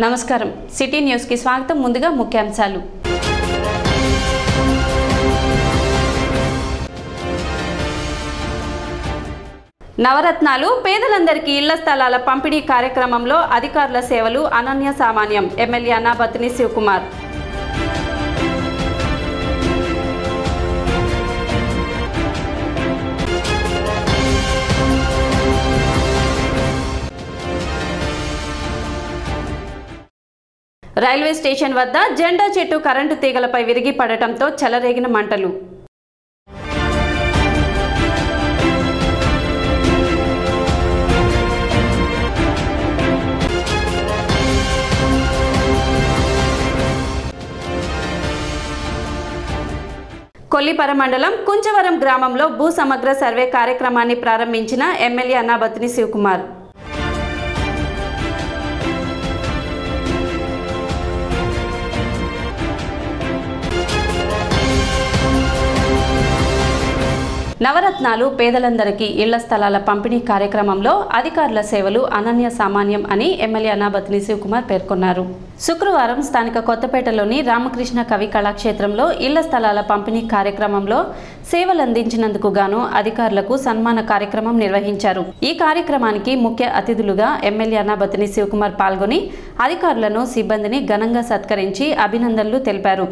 నమస్కారం సిటీ న్యూస్కి స్వాగతం ముందుగా ముఖ్యాంశాలు నవరత్నాలు పేదలందరికీ ఇళ్ల స్థలాల పంపిణీ కార్యక్రమంలో అధికారుల సేవలు అనన్య సామాన్యం MLA Annabathini Sivakumar railway station వద్ద జెండా చెట్టు కరెంటు తీగలపై విరిగి పడటంతో చెలరేగిన మంటలు కొల్లిపర మండలం కుంచవరం గ్రామంలో భూ సమగ్ర సర్వే కార్యక్రమాన్ని ప్రారంభించిన ఎమ్మెల్యే అన్నాబత్తిని శివకుమార్ నవరత్నాలు పేదలందరికీ ఇళ్ల స్థలాల పంపిణీ కార్యక్రమంలో అధికారుల సేవలు అనన్య సామాన్యం అని ఎమ్మెల్యే అనాబత్ని శివకుమార్ పేర్కొన్నారు శుక్రవారం స్థానిక కొత్తపేటలోని రామకృష్ణ కవి కళాక్షేత్రంలో ఇళ్ల స్థలాల పంపిణీ కార్యక్రమంలో సేవలందించినందుకు గాను అధికారులకు సన్మాన కార్యక్రమం నిర్వహించారు ఈ కార్యక్రమానికి ముఖ్య అతిథులుగా ఎమ్మెల్యే అనాబత్ని శివకుమార్ పాల్గొని అధికారులను సిబ్బందిని ఘనంగా సత్కరించి అభినందనలు తెలిపారు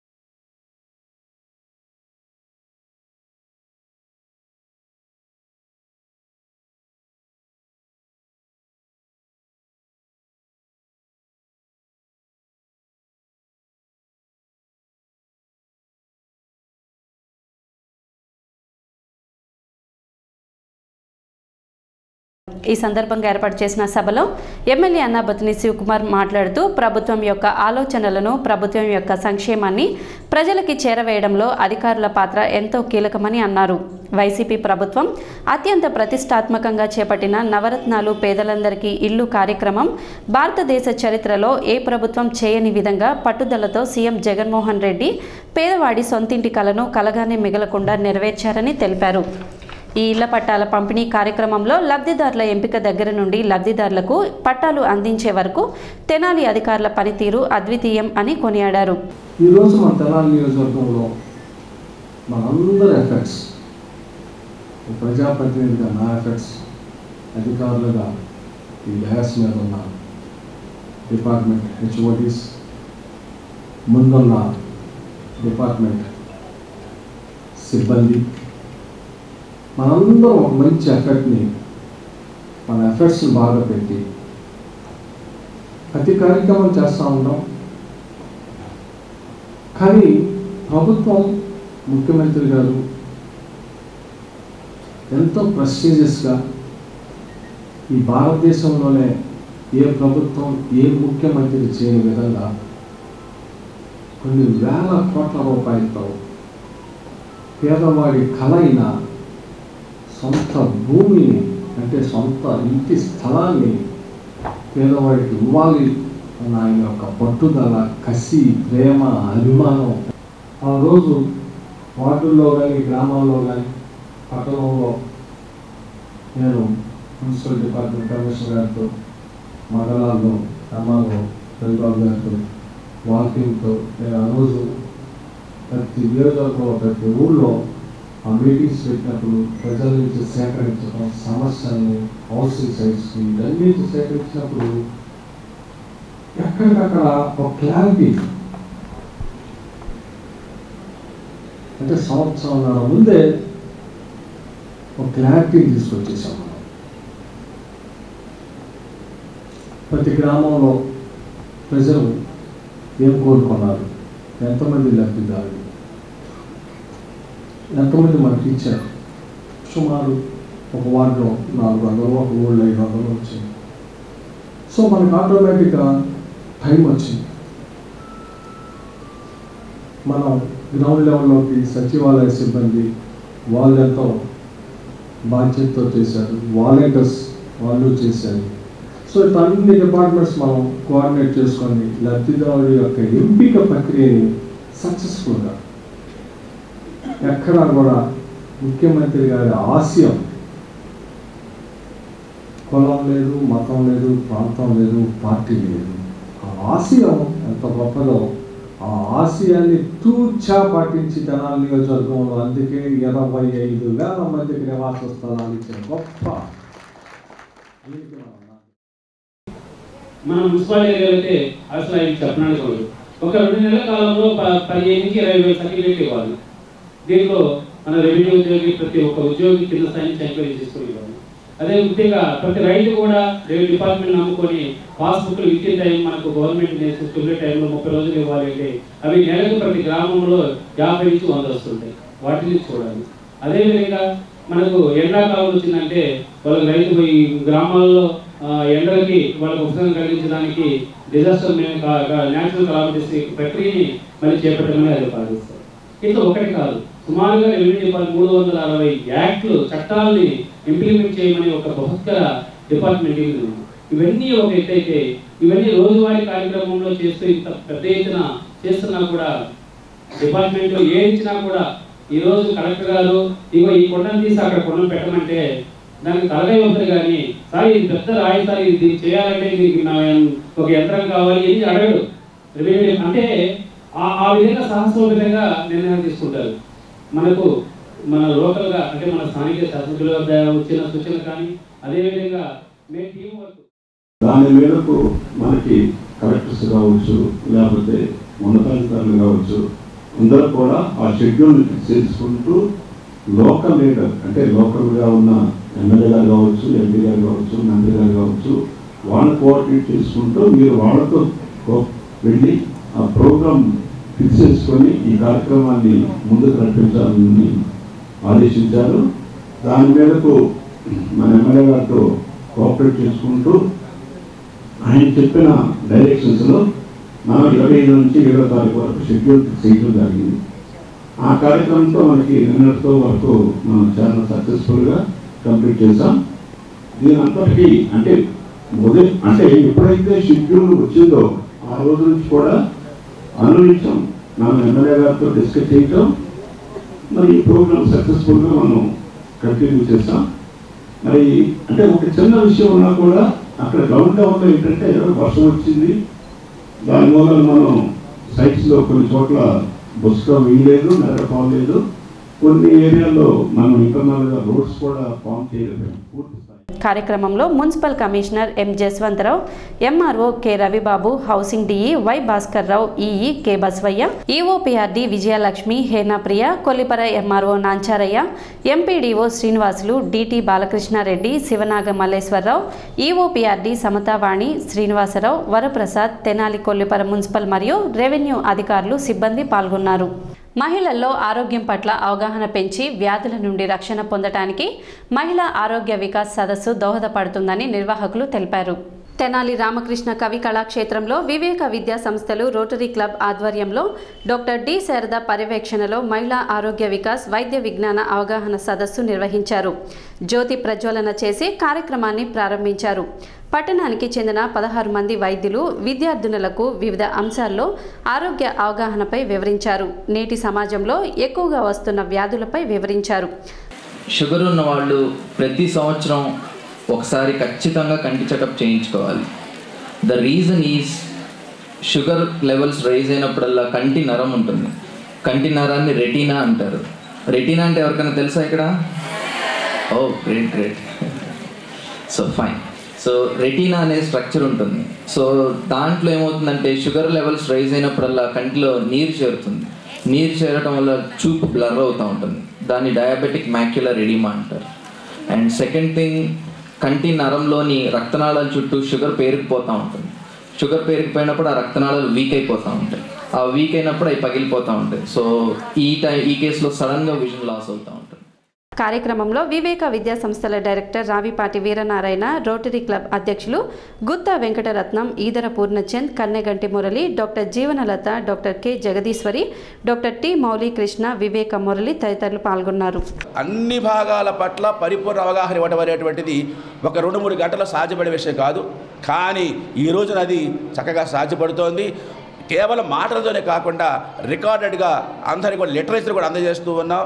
ఈ సందర్భంగా ఏర్పాటు చేసిన సభలో ఎమ్మెల్యే అన్నాబతిని శివకుమార్ మాట్లాడుతూ ప్రభుత్వం యొక్క ఆలోచనలను ప్రభుత్వం యొక్క సంక్షేమాన్ని ప్రజలకి చేరవేయడంలో అధికారుల పాత్ర ఎంతో కీలకమని అన్నారు వైసీపీ ప్రభుత్వం అత్యంత ప్రతిష్టాత్మకంగా చేపట్టిన నవరత్నాలు పేదలందరికీ ఇల్లు కార్యక్రమం భారతదేశ చరిత్రలో ఏ ప్రభుత్వం చేయని విధంగా పట్టుదలతో సీఎం జగన్మోహన్ రెడ్డి పేదవాడి సొంతింటి కలను కలగానే మిగలకుండా నెరవేర్చారని తెలిపారు ఈ ఇళ్ల పట్టాల పంపిణీ కార్యక్రమంలో లబ్ధిదారుల ఎంపిక దగ్గర నుండి లబ్ధిదారులకు పట్టాలు అందించే వరకు తెనాలి అధికారుల పనితీరు అద్వితీయం అని కొనియాడారు ఈరోజు మన తెనాలి నియోజకవర్గంలో మనందరి ఎఫర్ట్స్ ప్రజాప్రతినిధిగా నా ఎఫర్ట్స్ అధికారులుగా ఈ డయాస్ మీద ఉన్న డిపార్ట్మెంట్ హెచ్ఓటీస్ ముందున్న డిపార్ట్మెంట్ సిబ్బంది మనందరం ఒక మంచి ఎఫర్ట్ని మన ఎఫర్ట్స్ని బాగా పెట్టి ప్రతి కార్యక్రమం చేస్తూ ఉంటాం కానీ ప్రభుత్వం ముఖ్యమంత్రి గారు ఎంతో ప్రెస్టీజియస్గా ఈ భారతదేశంలోనే ఏ ప్రభుత్వం ఏ ముఖ్యమంత్రి చేయని విధంగా కొన్ని వేల కోట్ల రూపాయలతో పేదవాడి కళ అయిన సొంత భూమిని అంటే సొంత ఇంటి స్థలాన్ని పేదవాడికి ఇవ్వాలి అన్న ఆయన యొక్క పట్టుదల కసి ప్రేమ అభిమానం ఆ రోజు వార్డుల్లో కానీ గ్రామాల్లో కానీ పట్టణంలో నేను మున్సిపల్ డిపార్ట్మెంట్ కమిషనర్ గారితో మండలాల్లో గ్రామాల్లో చంద్రబాబు గారితో వాకింగ్తో నేను ఆ రోజు ప్రతి నియోజకవర్గంలో ప్రతి ఊళ్ళో ఆ మీటింగ్స్ పెట్టినప్పుడు ప్రజల నుంచి సేకరించడం సమస్యల్ని హౌసింగ్ సైట్స్ ఇవన్నీ సేకరించినప్పుడు ఎక్కడికక్కడ ఒక క్లారిటీ అంటే సంవత్సరం ముందే ఒక క్లారిటీ తీసుకొచ్చేసాం మనం ప్రతి గ్రామంలో ప్రజలు ఏం కోరుకున్నారు ఎంతమంది లబ్ధిదారులు ఎంతమంది మనకి ఇచ్చారు సుమారు ఒక వార్డులో నాలుగు వందలు ఒక ఊళ్ళో ఐదు వందలు వచ్చింది సో మనకి ఆటోమేటిక్గా టైం వచ్చింది మనం గ్రౌండ్ లెవెల్లోకి సచివాలయ సిబ్బంది వాళ్ళు ఎంతో బాధ్యతతో చేశారు వాలంటీర్స్ వాళ్ళు చేశారు సో ఇట్లా అన్ని డిపార్ట్మెంట్స్ మనం కోఆర్డినేట్ చేసుకొని లబ్ధిదారుల యొక్క ఎంపిక ప్రక్రియని సక్సెస్ఫుల్గా ఎక్కడా కూడా ముఖ్యమంత్రి గారి ఆశయం కులం లేదు మతం లేదు ప్రాంతం లేదు పార్టీ లేదు ఆ ఆశయం ఎంత గొప్పదో ఆ ఆశయాన్ని తూచా పాటించి తెనాలి నియోజకవర్గంలో అందుకే ఇరవై ఐదు వేల మందికి నివాస స్థలాలు ఇచ్చిన గొప్ప దీనికి మనం మన మున్సిపాలిటీ ఏరియాలైతే అసలు ఆయన చెప్పడానికి ఉండదు ఒక రెండు నెలల కాలంలో ప- పదిహేను నుంచి ఇరవై వేల సర్టిఫికేట్లు ఇవ్వాలి దీంట్లో మన రెవెన్యూ ఉద్యోగి ప్రతి ఒక్క ఉద్యోగి కింద స్థాయి నుంచి ఎంక్వైరీ చేసుకుని ఇవ్వాలి అదే ముఖ్యంగా ప్రతి రైతు కూడా రెవెన్యూ డిపార్ట్మెంట్ నమ్ముకొని పాస్బుక్లు విత్ ఇన్ టైం మనకు గవర్నమెంట్ స్టూడెంట్ టైంలో ముప్పై రోజులు ఇవ్వాలి అంటే అవి నెలకు ప్రతి గ్రామంలో యాభై నుంచి వంద వస్తుంటాయి వాటిని చూడాలి అదేవిధంగా మనకు ఎండాకాలం వచ్చిందంటే వాళ్ళకి రైతు ఈ గ్రామాల్లో ఆ, ఎండలకి వాళ్ళకి ఉపశమనం కలిగించడానికి డిజాస్టర్ మేము న్యాచురల్ కలామిటీస్ ప్రక్రియని మళ్ళీ చేపట్టమని అది పాటిస్తారు ఇట్లా ఒకటి కాదు సుమారుగా రెవెన్యూ డిపార్ట్మెంట్ మూడు వందల అరవై యాక్ట్లు చట్టాలని ఇంప్లిమెంట్ చేయమని ఒక బృహత్తర డిపార్ట్మెంట్ ఇది ఉంది. ఇవన్నీ ఒక ఎత్తైతే ఇవన్నీ రోజువారీ కార్యక్రమంలో చేస్తూ ఇంత పెద్ద ఎత్తున చేస్తున్నా కూడా డిపార్ట్మెంట్ ఏ ఇచ్చినా కూడా ఈ రోజు కలెక్టర్ గారు ఇగో ఈ కొండను తీసి అక్కడ కొండను పెట్టమంటే దానికి తలకాయ ఉంటుంది కానీ సార్ ఇది పెద్ద రాయి సార్ ఇది దీన్ని చేయాలంటే దీనికి నా ఒక యంత్రం కావాలి ఇది అడగడు రెవెన్యూ అంటే ఆ ఆ విధంగా సాహసోపేతంగా నిర్ణయాలు తీసుకుంటారు మనకు మన లోకల్గా అంటే మన స్థానిక శాసనసభ్యుల వద్ద వచ్చిన సూచనలు కానీ అదేవిధంగా మేము టీం వర్క్ దాని మేరకు మనకి కలెక్టర్స్ కావచ్చు లేకపోతే ఉన్నతాధికారులు కావచ్చు అందరూ కూడా ఆ షెడ్యూల్ ఫిక్స్ చేసుకుంటూ లోకల్ లీడర్ అంటే లోకల్గా ఉన్న ఎమ్మెల్యే గారు కావచ్చు ఎంపీ గారు కావచ్చు మంత్రి గారు కావచ్చు వాళ్ళని కోఆర్డినేట్ చేసుకుంటూ మీరు వాళ్ళతో కో- వెళ్ళి ఆ ప్రోగ్రామ్ ఫిక్స్ చేసుకొని ఈ కార్యక్రమాన్ని ముందుకు నడిపించాలని ఆదేశించారు దాని మేరకు మన ఎమ్మెల్యే గారితో కోఆపరేట్ చేసుకుంటూ ఆయన చెప్పిన డైరెక్షన్స్లో మనం ఇరవై ఐదు నుంచి ఇరవై తారీఖు వరకు షెడ్యూల్ చేయడం జరిగింది ఆ కార్యక్రమంతో మనకి నిన్నటితో వరకు మనం చాలా సక్సెస్ఫుల్గా కంప్లీట్ చేసాం దీని అంతటికీ అంటే ఉదయం అంటే ఎప్పుడైతే షెడ్యూల్ వచ్చిందో ఆ రోజు నుంచి కూడా అనునిత్యం మనం ఎమ్మెల్యే గారితో డిస్కస్ చేయటం మరి ఈ ప్రోగ్రామ్ సక్సెస్ఫుల్గా మనం కంటిన్యూ చేస్తాం మరి అంటే ఒక చిన్న విషయం ఉన్నా కూడా అక్కడ గ్రౌండ్ లెవెల్లో ఏంటంటే వర్షం వచ్చింది దాని మూలన మనం సైట్స్లో కొన్ని చోట్ల బుస్క వేయలేదు నడపలేదు కొన్ని ఏరియాల్లో మనం ఇంటర్నల్గా రోడ్స్ కూడా ఫామ్ చేయలేదు పూర్తి స్థాయి కార్యక్రమంలో municipal commissioner M Jaswantharao MRO K Ravibabu housing DE Y Bhaskar Rao EE K Baswaiah EOPRD Vijayalakshmi Henapriya Kollipara MRO Nancharaiah MPDO Srinivasulu DT Balakrishnareddy Sivanaga Malleswararao EOPRD Samathavani Srinivasarao Varaprasad Tenali Kollipara municipal మరియు రెవెన్యూ అధికారులు సిబ్బంది పాల్గొన్నారు మహిళల్లో ఆరోగ్యం పట్ల అవగాహన పెంచి వ్యాధుల నుండి రక్షణ పొందటానికి మహిళా ఆరోగ్య వికాస్ సదస్సు దోహదపడుతుందని నిర్వాహకులు తెలిపారు తెనాలి రామకృష్ణ కవి కళాక్షేత్రంలో వివేక విద్యా సంస్థలు రోటరీ క్లబ్ ఆధ్వర్యంలో డాక్టర్ డి శారద పర్యవేక్షణలో మహిళా ఆరోగ్య వికాస్ వైద్య విజ్ఞాన అవగాహన సదస్సు నిర్వహించారు జ్యోతి ప్రజ్వలన చేసి కార్యక్రమాన్ని ప్రారంభించారు పట్టణానికి చెందిన పదహారు మంది వైద్యులు విద్యార్థినులకు వివిధ అంశాల్లో ఆరోగ్య అవగాహనపై వివరించారు నేటి సమాజంలో ఎక్కువగా వస్తున్న వ్యాధులపై వివరించారు షుగర్ ఉన్న వాళ్ళు ప్రతి సంవత్సరం ఒకసారి ఖచ్చితంగా కంటి చెకప్ చేయించుకోవాలి the reason is sugar levels rise అయినప్పుడల్లా కంటి నరం ఉంటుంది కంటి నరాన్ని రెటీనా అంటారు రెటీనా అంటే ఎవరికైనా తెలుసా ఇక్కడ oh great great so fine so retina అనే స్ట్రక్చర్ ఉంటుంది సో దాంట్లో ఏమవుతుందంటే షుగర్ లెవెల్స్ రైజ్ అయినప్పుడల్లా కంటిలో నీరు చేరుతుంది నీరు చేరటం వల్ల చూపు బ్లర్ అవుతూ ఉంటుంది దాన్ని డయాబెటిక్ మ్యాక్యులర్ ఎడిమా అంటారు అండ్ సెకండ్ థింగ్ కంటి నరంలోని రక్తనాళాల చుట్టూ షుగర్ పేరుకుపోతూ ఉంటుంది షుగర్ పేరుకుపోయినప్పుడు ఆ రక్తనాళాలు వీక్ అయిపోతూ ఉంటాయి ఆ వీక్ అయినప్పుడు అవి పగిలిపోతూ ఉంటాయి సో ఈ టై ఈ కేసులో సడన్గా విజన్ లాస్ అవుతూ ఉంటుంది కార్యక్రమంలో వివేక విద్యా సంస్థల director Ravipati Veeranarayana Rotary club అధ్యక్షులు Gutta Venkataratnam Edara Purnachand Kanneganti Murali doctor Jeevanalatha doctor K Jagadeeswari doctor T Moulikrishna Viveka Murali తదితరులు పాల్గొన్నారు అన్ని భాగాల పట్ల పరిపూర్ణ అవగాహన ఇవ్వడం అనేటువంటిది ఒక రెండు మూడు గంటల్లో సాధ్యపడే విషయం కాదు కానీ ఈ రోజున అది చక్కగా సాధ్యపడుతోంది కేవలం మాటలతోనే కాకుండా రికార్డెడ్గా అందరికీ కూడా లిటరేచర్ కూడా అందజేస్తూ ఉన్నాం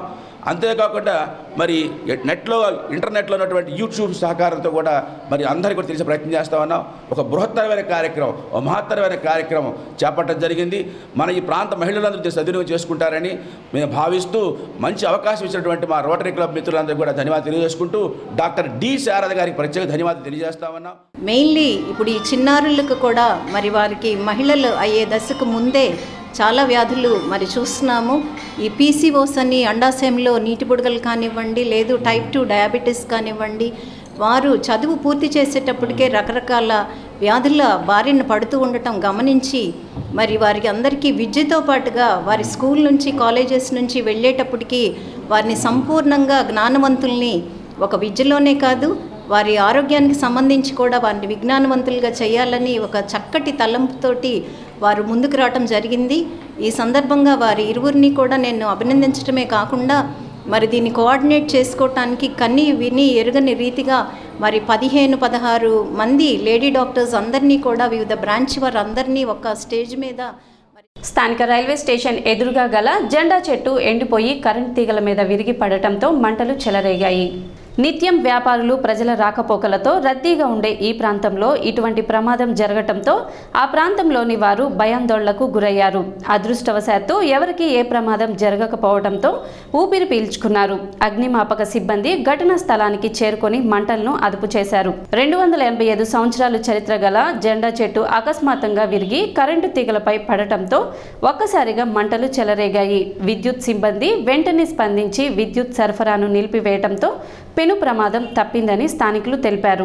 అంతేకాకుండా మరి నెట్లో ఇంటర్నెట్లో ఉన్నటువంటి యూట్యూబ్ సహకారంతో కూడా మరి అందరికీ కూడా తెలిసే ప్రయత్నం చేస్తా ఉన్నాం ఒక బృహత్తరమైన కార్యక్రమం ఒక మహత్తరమైన కార్యక్రమం చేపట్టడం జరిగింది మన ఈ ప్రాంత మహిళలందరూ దీన్ని సద్వినియోగం చేసుకుంటారని మేము భావిస్తూ మంచి అవకాశం ఇచ్చినటువంటి మా రోటరీ క్లబ్ మిత్రులందరూ కూడా ధన్యవాదాలు తెలియజేసుకుంటూ డాక్టర్ డి శారద గారికి ప్రత్యేక ధన్యవాదాలు తెలియజేస్తా ఉన్నాం మెయిన్లీ ఇప్పుడు ఈ చిన్నారులకు కూడా మరి వారికి మహిళలు అయ్యే దశకు ముందే చాలా వ్యాధులు మరి చూస్తున్నాము ఈ పీసీఓస్ అని అండాశయంలో నీటి బుడగలు కానివ్వండి లేదు టైప్ టూ డయాబెటీస్ కానివ్వండి వారు చదువు పూర్తి చేసేటప్పటికే రకరకాల వ్యాధుల బారిన పడుతూ ఉండటం గమనించి మరి వారికి అందరికీ విద్యతో పాటుగా వారి స్కూల్ నుంచి కాలేజెస్ నుంచి వెళ్ళేటప్పటికి వారిని సంపూర్ణంగా జ్ఞానవంతుల్ని ఒక విద్యలోనే కాదు వారి ఆరోగ్యానికి సంబంధించి కూడా వారిని విజ్ఞానవంతులుగా చేయాలని ఒక చక్కటి తలంపుతోటి వారు ముందుకు రావటం జరిగింది ఈ సందర్భంగా వారి ఇరువురిని కూడా నేను అభినందించడమే కాకుండా మరి దీన్ని కోఆర్డినేట్ చేసుకోవటానికి కన్ని విని ఎరుగని రీతిగా మరి పదిహేను పదహారు మంది లేడీ డాక్టర్స్ అందరినీ కూడా వివిధ బ్రాంచ్ వారు అందరినీ ఒక స్టేజ్ మీద స్థానిక రైల్వే స్టేషన్ ఎదురుగా గల జెండా చెట్టు ఎండిపోయి కరెంట్ తీగల మీద విరిగి పడటంతో మంటలు చెలరేగాయి నిత్యం వ్యాపారులు ప్రజల రాకపోకలతో రద్దీగా ఉండే ఈ ప్రాంతంలో ఇటువంటి ప్రమాదం జరగటంతో ఆ ప్రాంతంలోని వారు భయాందోళనకు గురయ్యారు అదృష్టవశాత్తు ఎవరికి ఏ ప్రమాదం జరగకపోవడంతో ఊపిరి పీల్చుకున్నారు అగ్నిమాపక సిబ్బంది ఘటనా స్థలానికి చేరుకొని మంటలను అదుపు చేశారు రెండు వందల ఎనభై ఐదు సంవత్సరాలు చరిత్ర గల జెండా చెట్టు అకస్మాత్తుగా విరిగి కరెంటు తీగలపై పడటంతో ఒక్కసారిగా మంటలు చెలరేగాయి విద్యుత్ సిబ్బంది వెంటనే స్పందించి విద్యుత్ సరఫరాను నిలిపివేయడంతో పెను ప్రమాదం తప్పిందని స్థానికులు తెలిపారు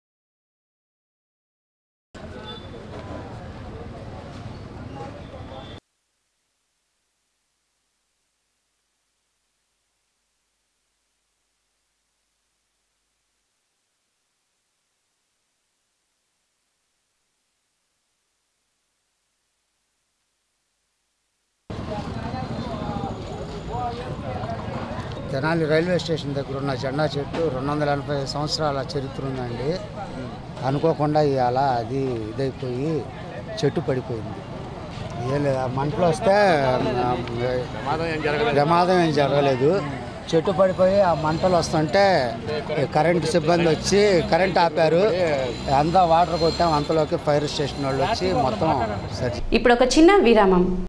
తెనాలి రైల్వే స్టేషన్ దగ్గర ఉన్న జెండా చెట్టు రెండు వందల ఎనభై సంవత్సరాల చరిత్ర ఉందండి అనుకోకుండా ఇవాళ అది ఇదైపోయి చెట్టు పడిపోయింది ఏం లేదు ఆ మంటలు వస్తే ఆ, ప్రమాదం ఏం జరగలేదు చెట్టు పడిపోయి ఆ మంటలు వస్తుంటే ఈ కరెంటు సిబ్బంది వచ్చి కరెంట్ ఆపారు అంతా వాటర్ కొట్టాం అంతలోకి ఫైర్ స్టేషన్ వాళ్ళు వచ్చి మొత్తం సరి ఇప్పుడు ఒక చిన్న విరామం